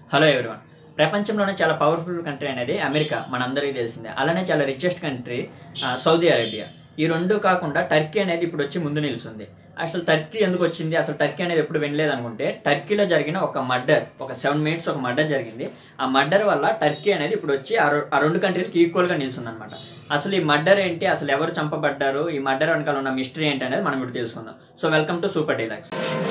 hello everyone ప్రపంచంలోనే చాలా powerful country అనేది అమెరికా మనందరికీ తెలిసిందే అలానే చాలా రిచెస్ట్ కంట్రీ ఆ, సౌదీ అరేబియా ఈ రెండు కాకుండా టర్కీ అనేది ఇప్పుడు వచ్చి ముందు నిలుస్తుంది అసలు టర్కీ ఎందుకు వచ్చింది అసలు టర్కీ అనేది ఎప్పుడు వినలేదు అనుకుంటే టర్కీలో జరిగిన ఒక మర్డర్ ఒక సెవెన్ మినిట్స్ ఒక మర్డర్ జరిగింది ఆ మర్డర్ వల్ల టర్కీ అనేది ఇప్పుడు వచ్చి ఆ రొ- ఆ రెండు కంట్రీలకి ఈక్వల్గా నిలుస్తుంది అనమాట అసలు ఈ మర్డర్ ఏంటి అసలు ఎవరు చంపబడ్డారు ఈ మర్డర్ వెనకాల ఉన్న మిస్టరీ ఏంటి అనేది మనం ఇప్పుడు తెలుసుకుందాం so welcome to super deluxe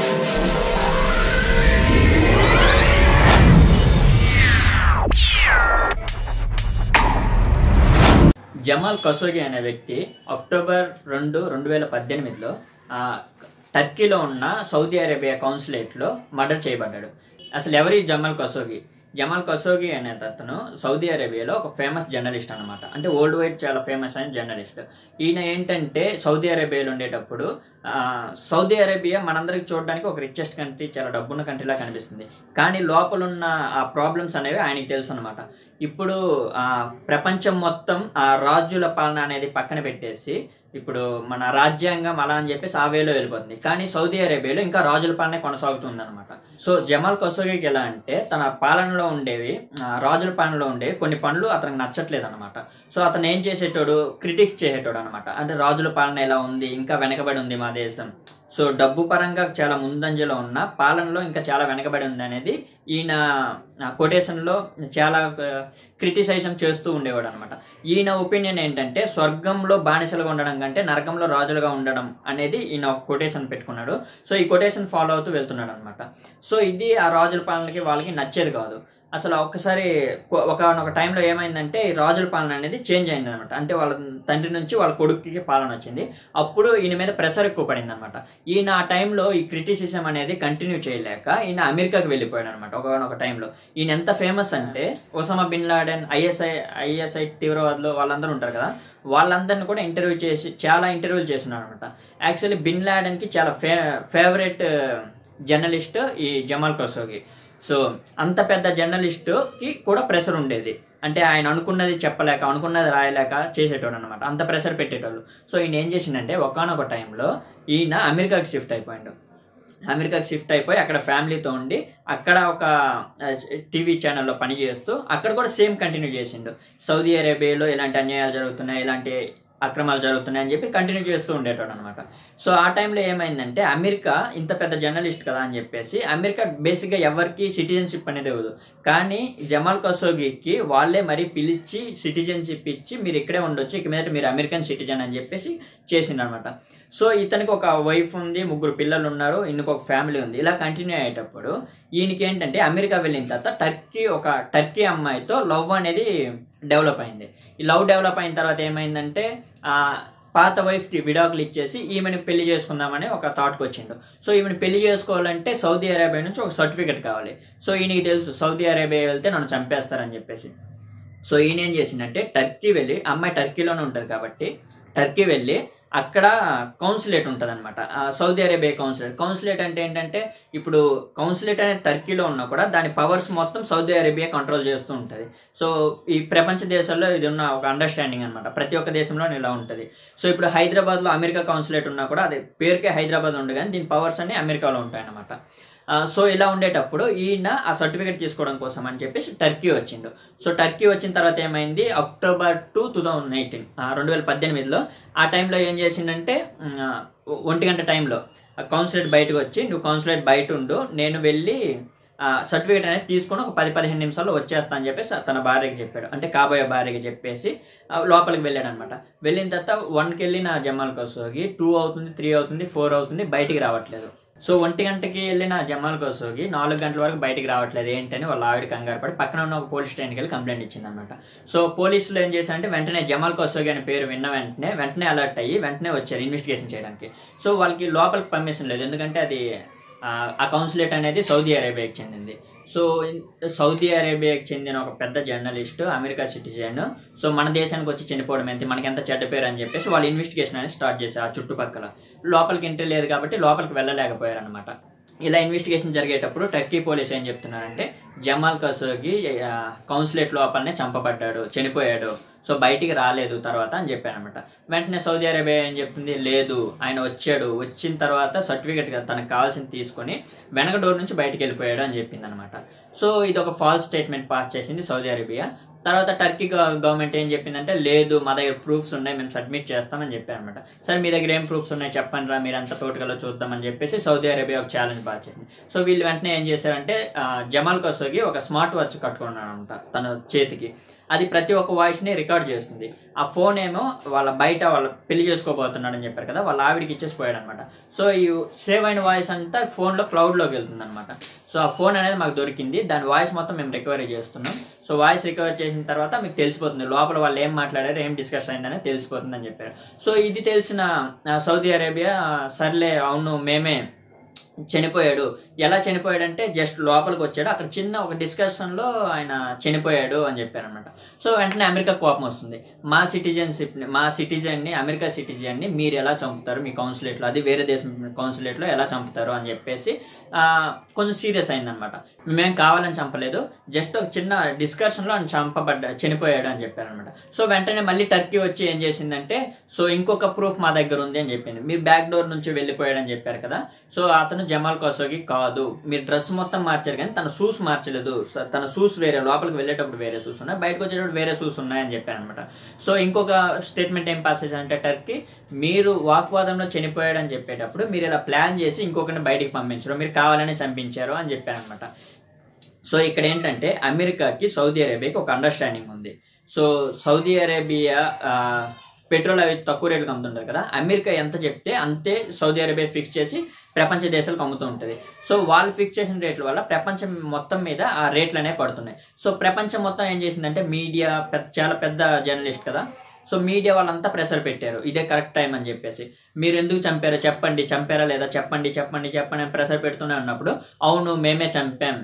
Jamal Khashoggi అనే వ్యక్తి అక్టోబర్ రెండు రెండు వేల పద్దెనిమిదిలో ఆ, టర్కీలో ఉన్న సౌదీ అరేబియా కాన్సులేట్లో మర్డర్ చేయబడ్డాడు అసలు ఎవరి జమాల్ కసోగి జమాల్ కసోగి అనే అతను సౌదీ అరేబియాలో ఒక ఫేమస్ జర్నలిస్ట్ అనమాట అంటే వరల్డ్ వైడ్ చాలా ఫేమస్ అయిన జర్నలిస్ట్ ఈయన ఏంటంటే సౌదీ అరేబియాలో ఉండేటప్పుడు ఆ, సౌదీ అరేబియా మనందరికి చూడడానికి ఒక రిచెస్ట్ కంట్రీ చాలా డబ్బున్న కంట్రీలా కనిపిస్తుంది కానీ లోపల ఉన్న ఆ ప్రాబ్లమ్స్ అనేవి ఆయనకి తెలుసు అనమాట ఇప్పుడు ఆ, ప్రపంచం మొత్తం ఆ రాజుల పాలన అనేది పక్కన పెట్టేసి ఇప్పుడు మన రాజ్యాంగం అలా అని చెప్పేసి ఆ వేలో వెళ్ళిపోతుంది కానీ సౌదీ అరేబియాలో ఇంకా రాజుల పాలనే కొనసాగుతుంది అనమాట సో జమాల్ కసోగికి ఎలా అంటే తన పాలనలో ఉండేవి ఆ, రాజుల పాలనలో ఉండేవి కొన్ని పనులు అతనికి నచ్చట్లేదు అనమాట సో అతను ఏం చేసేటోడు క్రిటిక్స్ చేసేటోడు అనమాట అంటే రాజుల పాలన ఎలా ఉంది ఇంకా వెనకబడి ఉంది మా దేశం సో డబ్బు పరంగా చాలా ముందంజలో ఉన్న పాలనలో ఇంకా చాలా వెనకబడి ఉంది అనేది ఈయన కొటేషన్లో చాలా క్రిటిసైజం చేస్తూ ఉండేవాడు అనమాట ఈయన ఒపీనియన్ ఏంటంటే స్వర్గంలో బానిసలుగా ఉండడం కంటే నరకంలో రాజులుగా ఉండడం అనేది ఈయన ఒక కొటేషన్ పెట్టుకున్నాడు సో ఈ కొటేషన్ ఫాలో అవుతూ వెళ్తున్నాడు అనమాట సో ఇది ఆ రాజుల పాలనకి వాళ్ళకి నచ్చేది కాదు అసలు ఒక్కసారి కొ- ఒకనొక టైంలో ఏమైందంటే ఈ రాజుల పాలన అనేది చేంజ్ అయింది అనమాట అంటే వాళ్ళ తండ్రి నుంచి వాళ్ళ కొడుకుకి పాలన వచ్చింది అప్పుడు ఈయన మీద ప్రెషర్ ఎక్కువ పడింది అనమాట ఈయన ఆ టైంలో ఈ క్రిటిసిజం అనేది కంటిన్యూ చేయలేక ఈయన అమెరికాకి వెళ్ళిపోయాడు అనమాట ఒకనొక టైంలో ఈయన ఎంత ఫేమస్ అంటే Osama bin Laden ISI ISI తీవ్రవాదులు వాళ్ళందరూ ఉంటారు కదా వాళ్ళందరిని కూడా ఇంటర్వ్యూ చేసి చాలా ఇంటర్వ్యూలు చేస్తున్నారు అనమాట యాక్చువల్లీ బిన్ లాడెన్కి చాలా ఫే ఫేవరెట్ జర్నలిస్ట్ ఈ జమాల్ కసోగి సో అంత పెద్ద జర్నలిస్ట్కి కూడా ప్రెషర్ ఉండేది అంటే ఆయన అనుకున్నది చెప్పలేక అనుకున్నది రాయలేక చేసేటోడు అనమాట అంత ప్రెషర్ పెట్టేటోళ్ళు సో ఈయన ఏం చేసిండంటే ఒకనొక టైంలో ఈయన అమెరికాకి షిఫ్ట్ అయిపోయాడు అమెరికాకి షిఫ్ట్ అయిపోయి అక్కడ ఫ్యామిలీతో ఉండి అక్కడ ఒక టీవీ ఛానల్లో పని చేస్తూ అక్కడ కూడా సేమ్ కంటిన్యూ చేసిండు సౌదీ అరేబియాలో ఇలాంటి అన్యాయాలు జరుగుతున్నాయి ఇలాంటి అక్రమాలు జరుగుతున్నాయి అని చెప్పి కంటిన్యూ చేస్తూ ఉండేటోడు అనమాట సో ఆ టైంలో ఏమైందంటే అమెరికా ఇంత పెద్ద జర్నలిస్ట్ కదా అని చెప్పేసి అమెరికా బేసిక్గా ఎవరికి సిటిజన్షిప్ అనేది ఇవ్వదు కానీ జమాల్ కసోగికి వాళ్ళే మరీ పిలిచి సిటిజన్షిప్ ఇచ్చి మీరు ఇక్కడే ఉండొచ్చు ఇక మీదట మీరు అమెరికన్ సిటిజన్ అని చెప్పేసి చేసిండనమాట సో ఇతనికి ఒక వైఫ్ ఉంది ముగ్గురు పిల్లలు ఉన్నారు ఈయనకు ఒక ఫ్యామిలీ ఉంది ఇలా కంటిన్యూ అయ్యేటప్పుడు ఈయనకి ఏంటంటే అమెరికా వెళ్ళిన తర్వాత టర్కీ ఒక టర్కీ అమ్మాయితో లవ్ అనేది డెవలప్ అయింది ఈ లవ్ డెవలప్ అయిన తర్వాత ఏమైందంటే ఆ పాత వైఫ్కి విడాకులు ఇచ్చేసి ఈమెను పెళ్లి చేసుకుందామని ఒక థాట్కి వచ్చిండు సో ఈమెను పెళ్లి చేసుకోవాలంటే సౌదీ అరేబియా నుంచి ఒక సర్టిఫికెట్ కావాలి సో ఈయనకి తెలుసు సౌదీ అరేబియా వెళ్తే నన్ను చంపేస్తారని చెప్పేసి సో ఈయన ఏం చేసిందంటే టర్కీ వెళ్ళి అమ్మాయి టర్కీలోనే ఉంటుంది కాబట్టి టర్కీ వెళ్ళి అక్కడ కౌన్సిలేట్ ఉంటుంది అనమాట సౌదీ అరేబియా కౌన్సిలేట్ కౌన్సిలేట్ అంటే ఏంటంటే ఇప్పుడు కౌన్సిలేట్ అనేది టర్కీలో ఉన్నా కూడా దాని పవర్స్ మొత్తం సౌదీ అరేబియా కంట్రోల్ చేస్తూ ఉంటుంది సో ఈ ప్రపంచ దేశాల్లో ఇది ఉన్న ఒక అండర్స్టాండింగ్ అనమాట ప్రతి ఒక్క దేశంలో ఇలా ఉంటుంది సో ఇప్పుడు హైదరాబాద్లో అమెరికా కౌన్సిలేట్ ఉన్నా కూడా అదే పేరుకే హైదరాబాద్ ఉంది కానీ దీని పవర్స్ అన్ని అమెరికాలో ఉంటాయి అనమాట ఆ, సో ఇలా ఉండేటప్పుడు ఈయన ఆ సర్టిఫికేట్ తీసుకోవడం కోసం అని చెప్పేసి టర్కీ వచ్చిండు సో టర్కీ వచ్చిన తర్వాత ఏమైంది October two two thousand eighteen రెండు వేల పద్దెనిమిదిలో ఆ టైంలో ఏం చేసిండంటే ఉమ్, ఆ, ఒంటి గంట టైంలో కౌన్సిలేట్ బయటకు వచ్చి నువ్వు కౌన్సిలేట్ బయట ఉండు నేను వెళ్ళి సర్టిఫికేట్ అనేది తీసుకొని ఒక పది పదిహేను నిమిషాల్లో వచ్చేస్తా అని చెప్పేసి తన భార్యకి చెప్పాడు అంటే కాబోయే భార్యకి చెప్పేసి ఆ, లోపలికి వెళ్ళాడు అనమాట వెళ్ళిన తర్వాత వన్కి వెళ్ళిన జమాల్ కసోగి టూ అవుతుంది త్రీ అవుతుంది ఫోర్ అవుతుంది బయటికి రావట్లేదు సో ఒంటి గంటకి వెళ్ళిన జమాల్ కసోగి నాలుగు గంటల వరకు బయటికి రావట్లేదు ఏంటని వాళ్ళ ఆవిడ కంగారు పడి పక్కన ఉన్న ఒక పోలీస్ స్టేషన్కి వెళ్ళి కంప్లైంట్ ఇచ్చిందనమాట సో పోలీసులు ఏం చేశారంటే వెంటనే జమాల్ కసోగి అనే పేరు విన్న వెంటనే వెంటనే అలర్ట్ అయ్యి వెంటనే వచ్చారు ఇన్వెస్టిగేషన్ చేయడానికి సో వాళ్ళకి లోపలికి పర్మిషన్ లేదు ఎందుకంటే అది ఆ, ఆ కౌన్సిలేట్ అనేది సౌదీ అరేబియాకి చెందింది సో ఇన్- సౌదీ అరేబియాకి చెందిన ఒక పెద్ద జర్నలిస్ట్ అమెరికా సిటిజన్ సో మన దేశానికి వచ్చి చనిపోవడం ఏంటి మనకి ఎంత చెడ్డ పేరు అని చెప్పేసి వాళ్ళు ఇన్వెస్టిగేషన్ అనేది స్టార్ట్ చేశారు ఆ చుట్టుపక్కల లోపలికి ఎంట్రీ లేదు కాబట్టి లోపలికి వెళ్ళలేకపోయారు అనమాట ఇలా ఇన్వెస్టిగేషన్ జరిగేటప్పుడు టర్కీ పోలీస్ ఏం చెప్తున్నారంటే జమాల్ కసోగి కౌన్సిలేట్ లోపలనే చంపబడ్డాడు చనిపోయాడు సో బయటికి రాలేదు తర్వాత అని చెప్పాను అనమాట వెంటనే సౌదీ అరేబియా ఏం చెప్తుంది లేదు ఆయన వచ్చాడు వచ్చిన తర్వాత సర్టిఫికేట్ తనకు కావాల్సింది తీసుకొని వెనక డోర్ నుంచి బయటికి వెళ్ళిపోయాడు అని చెప్పింది అనమాట సో ఇది ఒక ఫాల్స్ స్టేట్మెంట్ పాస్ చేసింది సౌదీ అరేబియా తర్వాత టర్కీ గవ- గవర్నమెంట్ ఏం చెప్పిందంటే లేదు మా దగ్గర ప్రూఫ్స్ ఉన్నాయి మేము సబ్మిట్ చేస్తామని చెప్పారు అనమాట సరే మీ దగ్గర ఏం ప్రూఫ్స్ ఉన్నాయి చెప్పండి రా మీరు అంత తోటకలో చూద్దామని చెప్పేసి సౌదీ అరేబియా ఒక ఛాలెంజ్ పాస్ చేసింది సో వీళ్ళు వెంటనే ఏం చేశారంటే ఆ, జమాల్ కసోగి ఒక స్మార్ట్ వాచ్ కట్టుకున్నాడు అనమాట తన చేతికి అది ప్రతి ఒక్క వాయిస్ని రికార్డ్ చేస్తుంది ఆ ఫోన్ ఏమో వాళ్ళ బయట వాళ్ళ పెళ్లి చేసుకోబోతున్నాడు అని చెప్పారు కదా వాళ్ళ ఆవిడికి ఇచ్చేసి పోయాడు అనమాట సో ఈ సేవ్ అయిన వాయిస్ అంతా ఫోన్లో క్లౌడ్లోకి వెళ్తుంది అనమాట సో ఆ ఫోన్ అనేది మాకు దొరికింది దాని వాయిస్ మొత్తం మేము రికవరీ చేస్తున్నాం సో వాయిస్ రికవర్ చేసిన తర్వాత మీకు తెలిసిపోతుంది లోపల వాళ్ళు ఏం మాట్లాడారు ఏం డిస్కస్ అయిందని తెలిసిపోతుంది అని చెప్పారు సో ఇది తెలిసిన ఆ, సౌదీ అరేబియా సర్లే అవును మేమే చనిపోయాడు ఎలా చనిపోయాడంటే జస్ట్ లోపలికి వచ్చాడు అక్కడ చిన్న ఒక డిస్కషన్లో ఆయన చనిపోయాడు అని చెప్పారు అనమాట సో వెంటనే అమెరికా కోపం వస్తుంది మా సిటిజన్షిప్ మా సిటిజన్ని అమెరికా సిటిజన్ని మీరు ఎలా చంపుతారు మీ కౌన్సిలేట్లో అది వేరే దేశం కౌన్సిలేట్లో ఎలా చంపుతారు అని చెప్పేసి ఆ, కొంచెం సీరియస్ అయిందనమాట మేమేం కావాలని చంపలేదు జస్ట్ ఒక చిన్న డిస్కషన్లో ఆయన చంపబడ్డ చనిపోయాడు అని చెప్పారు అనమాట సో వెంటనే మళ్ళీ టర్కీ వచ్చి ఏం చేసిందంటే సో ఇంకొక ప్రూఫ్ మా దగ్గర ఉంది అని చెప్పింది మీరు బ్యాక్ డోర్ నుంచి వెళ్ళిపోయాడని చెప్పారు కదా సో అతను జమాల్ కోసోగి కాదు మీరు డ్రెస్ మొత్తం మార్చారు కానీ తన షూస్ మార్చలేదు స- తన షూస్ వేరే లోపలికి వెళ్ళేటప్పుడు వేరే షూస్ ఉన్నాయి బయటకు వచ్చేటప్పుడు వేరే షూస్ ఉన్నాయని చెప్పాను అనమాట సో ఇంకొక స్టేట్మెంట్ ఏం పాస్ చేశారంటే టర్కీ మీరు వాగ్వాదంలో చనిపోయాడని చెప్పేటప్పుడు మీరు ఇలా ప్లాన్ చేసి ఇంకొకరిని బయటికి పంపించరు మీరు కావాలని చంపించారు అని చెప్పాను అనమాట సో ఇక్కడ ఏంటంటే అమెరికాకి సౌదీ అరేబియాకి ఒక అండర్స్టాండింగ్ ఉంది సో సౌదీ అరేబియా ఆ, పెట్రోల్ అవి తక్కువ రేట్లకు అమ్ముతుంటుంది కదా అమెరికా ఎంత చెప్తే అంతే సౌదీ అరేబియా ఫిక్స్ చేసి ప్రపంచ దేశాలకు అమ్ముతూ ఉంటుంది సో వాళ్ళు ఫిక్స్ చేసిన రేట్ల వల్ల ప్రపంచం మొత్తం మీద ఆ రేట్లు అనేవి పడుతున్నాయి సో ప్రపంచం మొత్తం ఏం చేసిందంటే మీడియా పెద్ద చాలా పెద్ద జర్నలిస్ట్ కదా సో మీడియా వాళ్ళంతా ప్రెషర్ పెట్టారు ఇదే కరెక్ట్ టైం అని చెప్పేసి మీరు ఎందుకు చంపారో చెప్పండి చంపారా లేదా చెప్పండి చెప్పండి చెప్పండి అని ప్రెషర్ పెడుతూనే ఉన్నప్పుడు అవును మేమే చంపాం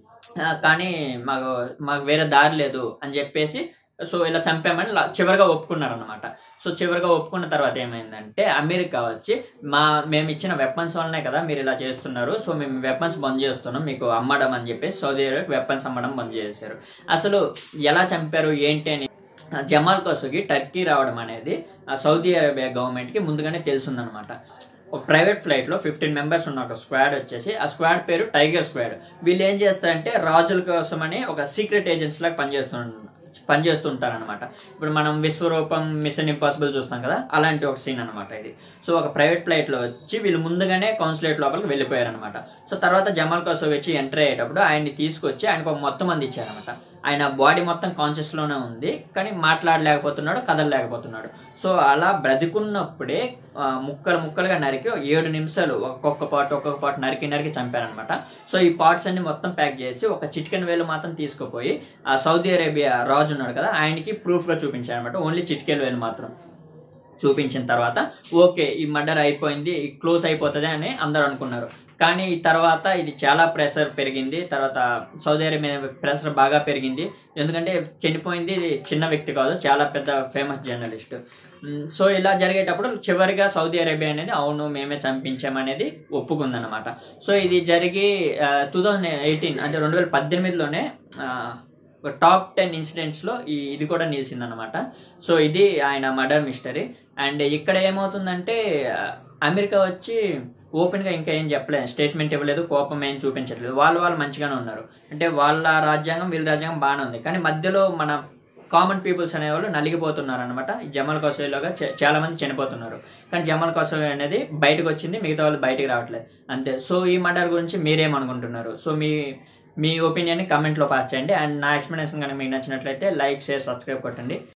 ఆ, కానీ మాకు మాకు వేరే దారి లేదు అని చెప్పేసి సో ఇలా చంపామని లా- చివరిగా ఒప్పుకున్నారన్నమాట సో చివరిగా ఒప్పుకున్న తర్వాత ఏమైందంటే అమెరికా వచ్చి మా మేము ఇచ్చిన వెపన్స్ వల్లనే కదా మీరు ఇలా చేస్తున్నారు సో మేము వెపన్స్ బంద్ చేస్తున్నాం మీకు అమ్మడం అని చెప్పేసి సౌదీ అరేబియాకి వెపన్స్ అమ్మడం బంద్ చేశారు అసలు ఎలా చంపారు ఏంటి అని ఆ, జమాల్ కోసుకి టర్కీ రావడం అనేది ఆ సౌదీ అరేబియా గవర్నమెంట్కి ముందుగానే తెలుసుందనమాట ఒక ప్రైవేట్ ఫ్లైట్లో ఫిఫ్టీన్ మెంబర్స్ ఉన్న ఒక స్క్వాడ్ వచ్చేసి ఆ స్క్వాడ్ పేరు టైగర్ స్క్వాడ్ వీళ్ళు ఏం చేస్తారంటే రాజుల కోసమని ఒక సీక్రెట్ ఏజెంట్స్ లాగా పనిచేస్తున్నారు పనిచేస్తుంటారనమాట ఇప్పుడు మనం విశ్వరూపం మిషన్ ఇంపాసిబుల్ చూస్తాం కదా అలాంటి ఒక సీన్ అనమాట ఇది సో ఒక ప్రైవేట్ ఫ్లైట్లో వచ్చి వీళ్ళు ముందుగానే కౌన్సిలేట్ లోపలికి వెళ్ళిపోయారనమాట సో తర్వాత జమాల్ కోసోగ్ వచ్చి ఎంటర్ అయ్యేటప్పుడు ఆయన్ని తీసుకొచ్చి ఆయనకు ఒక మొత్తం మంది ఇచ్చారనమాట ఆయన బాడీ మొత్తం కాన్షియస్లోనే ఉంది కానీ మాట్లాడలేకపోతున్నాడు కదలలేకపోతున్నాడు సో అలా బ్రతికున్నప్పుడే ఆ, ముక్కలు ముక్కలుగా నరికి ఏడు నిమిషాలు ఒక్కొక్క పాటు ఒక్కొక్క పాటు నరికి నరికి చంపారనమాట సో ఈ పార్ట్స్ అన్ని మొత్తం ప్యాక్ చేసి ఒక చిటికెన్ వేలు మాత్రం తీసుకుపోయి ఆ సౌదీ అరేబియా రాజు ఉన్నాడు కదా ఆయనకి ప్రూఫ్గా చూపించారనమాట ఓన్లీ చిటికెన్ వేలు మాత్రం చూపించిన తర్వాత ఓకే ఈ మర్డర్ అయిపోయింది క్లోజ్ అయిపోతుంది అని అందరూ అనుకున్నారు కానీ ఈ తర్వాత ఇది చాలా ప్రెషర్ పెరిగింది తర్వాత సౌదీ అరేబియా మీద ప్రెషర్ బాగా పెరిగింది ఎందుకంటే చనిపోయింది ఇది చిన్న వ్యక్తి కాదు చాలా పెద్ద ఫేమస్ జర్నలిస్ట్ మ్, సో ఇలా జరిగేటప్పుడు చివరిగా సౌదీ అరేబియా అనేది అవును మేమే చంపించామనేది ఒప్పుకుందన్నమాట సో ఇది జరిగి టూ థౌజండ్ ఎయిటీన్ అంటే రెండు వేల పద్దెనిమిదిలోనే ఒక టాప్ టెన్ ఇన్సిడెంట్స్లో ఈ ఇది కూడా నిలిచిందనమాట సో ఇది ఆయన మర్డర్ మిస్టరీ అండ్ ఇక్కడ ఏమవుతుందంటే ఆ, అమెరికా వచ్చి ఓపెన్గా ఇంకా ఏం చెప్పలేదు స్టేట్మెంట్ ఇవ్వలేదు కోపం ఏం చూపించట్లేదు వాళ్ళు వాళ్ళు మంచిగానే ఉన్నారు అంటే వాళ్ళ రాజ్యాంగం వీళ్ళ రాజ్యాంగం బాగానే ఉంది కానీ మధ్యలో మన కామన్ పీపుల్స్ అనేవాళ్ళు నలిగిపోతున్నారు అనమాట జమల్ కోసోయిలోగా చాలా మంది చనిపోతున్నారు కానీ జమల్ కోసోయి అనేది బయటకు వచ్చింది మిగతా వాళ్ళు బయటికి రావట్లేదు అంతే సో ఈ మర్డర్ గురించి మీరేమనుకుంటున్నారు సో మీ మీ ఒపీనియన్ని కమెంట్లో పాస్ చేయండి అండ్ నా ఎక్స్ప్లెనేషన్ కనుక మీకు నచ్చినట్లయితే లైక్ షేర్ సబ్స్క్రైబ్ కొట్టండి